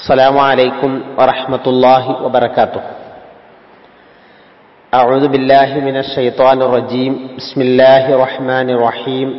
السلام عليكم ورحمة الله وبركاته أعوذ بالله من الشيطان الرجيم بسم الله الرحمن الرحيم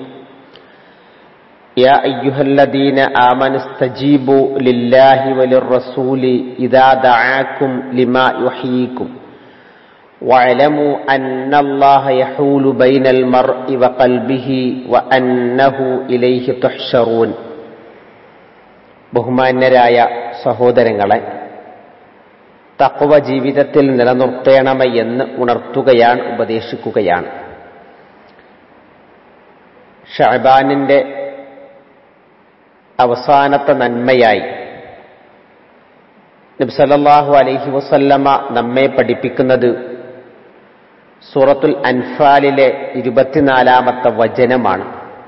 يا أيها الذين آمنوا استجيبوا لله وللرسول إذا دعاكم لما يحييكم واعلموا أن الله يحول بين المرء وقلبه وأنه إليه تحشرون ബഹുമാന്യരായ സഹോദരങ്ങളെ തക്വ ജീവിതത്തിൽ നിലനിർത്തേണമെന്ന് ഉണർത്തുകയാണ് ഉപദേശിക്കുകയാണ് ഷഹബാനിന്റെ അവസാനത്തെ നന്മയായി നബ്സലല്ലാഹു അലൈഹി വസല്ലമ നമ്മെ പഠിപ്പിക്കുന്നത് സൂറത്തുൽ അൻഫാലിലെ ഇരുപത്തിനാലാമത്തെ വചനമാണ്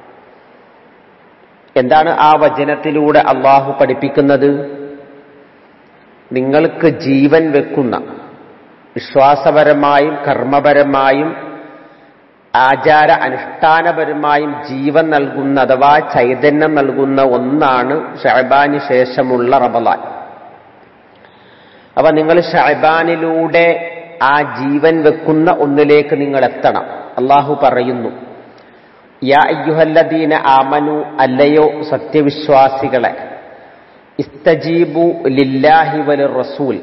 എന്താണ് ആ വചനത്തിലൂടെ അള്ളാഹു പഠിപ്പിക്കുന്നത് നിങ്ങൾക്ക് ജീവൻ വെക്കുന്ന വിശ്വാസപരമായും കർമ്മപരമായും ആചാര അനുഷ്ഠാനപരമായും ജീവൻ നൽകുന്ന അഥവാ ചൈതന്യം നൽകുന്ന ഒന്നാണ് ഷഹബാന് ശേഷമുള്ള റമലാൻ അപ്പൊ നിങ്ങൾ ഷഹബാനിലൂടെ ആ ജീവൻ വെക്കുന്ന ഒന്നിലേക്ക് നിങ്ങൾ എത്തണം അള്ളാഹു പറയുന്നു യാ അയ്യുഹല്ലദീന ആമനു അല്ലയോ സത്യവിശ്വാസികളെ ഇസ്തജീബു ലില്ലാഹി വലി റസൂൽ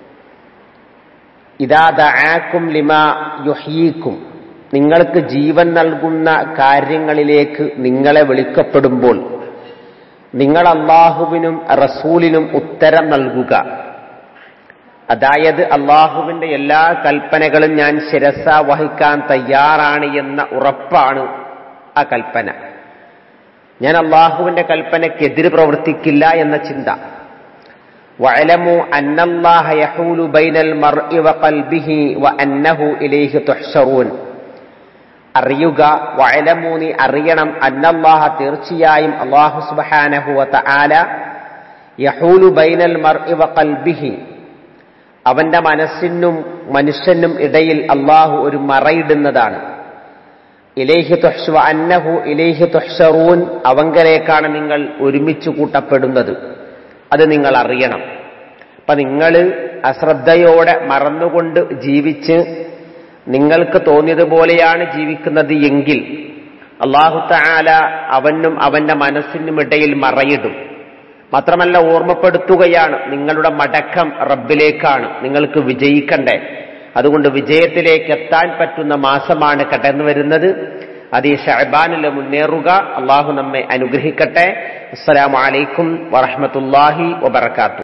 ഇതാ ദആക്കും ലിമാ യുഹീക്കും നിങ്ങൾക്ക് ജീവൻ നൽകുന്ന കാര്യങ്ങളിലേക്ക് നിങ്ങളെ വിളിക്കപ്പെടുമ്പോൾ നിങ്ങൾ അള്ളാഹുവിനും റസൂലിനും ഉത്തരം നൽകുക അതായത് അള്ളാഹുവിന്റെ എല്ലാ കൽപ്പനകളും ഞാൻ ശിരസ വഹിക്കാൻ തയ്യാറാണ് എന്ന ഉറപ്പാണ് ആ കൽപ്പന ഞാൻ അള്ളാഹുവിന്റെ കൽപ്പനയ്ക്കെതിര് പ്രവർത്തിക്കില്ല എന്ന ചിന്ത വഅലമു അന്നല്ലാഹ യഹൂലു ബൈനൽ മർഇ വഖൽബിഹി വഅന്നഹു ഇലൈഹി തുഹ്ശറൂൻ അറിയുക വഅലമു നീ അറിയണം അന്നല്ലാഹ തീർച്ചയായും അള്ളാഹു സുബ്ഹാനഹു വതആല യഹൂലു ബൈനൽ മർഇ വഖൽബിഹി അവന്റെ മനസ്സിനും മനുഷ്യനും ഇടയിൽ അള്ളാഹു ഒരു മറയിടുന്നതാണ് ഇലേഹി തുഹ്ഷ അന്നഹു ഇലേഹി തുഹ്ഷറൂൻ അവങ്കലേക്കാണ് നിങ്ങൾ ഒരുമിച്ച് കൂട്ടപ്പെടുന്നത് അത് നിങ്ങൾ അറിയണം അപ്പൊ നിങ്ങൾ അശ്രദ്ധയോടെ മറന്നുകൊണ്ട് ജീവിച്ച് നിങ്ങൾക്ക് തോന്നിയതുപോലെയാണ് ജീവിക്കുന്നത് എങ്കിൽ അള്ളാഹു താല അവനും അവന്റെ മനസ്സിനും ഇടയിൽ മറയിടും മാത്രമല്ല ഓർമ്മപ്പെടുത്തുകയാണ് നിങ്ങളുടെ മടക്കം റബ്ബിലേക്കാണ് നിങ്ങൾക്ക് വിജയിക്കണ്ടേ അതുകൊണ്ട് വിജയത്തിലേക്ക് എത്താൻ പറ്റുന്ന മാസമാണ് കടന്നു വരുന്നത് അത് ഈ ഷഹബാനിൽ മുന്നേറുക അള്ളാഹു നമ്മെ അനുഗ്രഹിക്കട്ടെ അസ്സലാമലൈക്കും വറഹമത്തല്ലാഹി വബർക്കാത്തു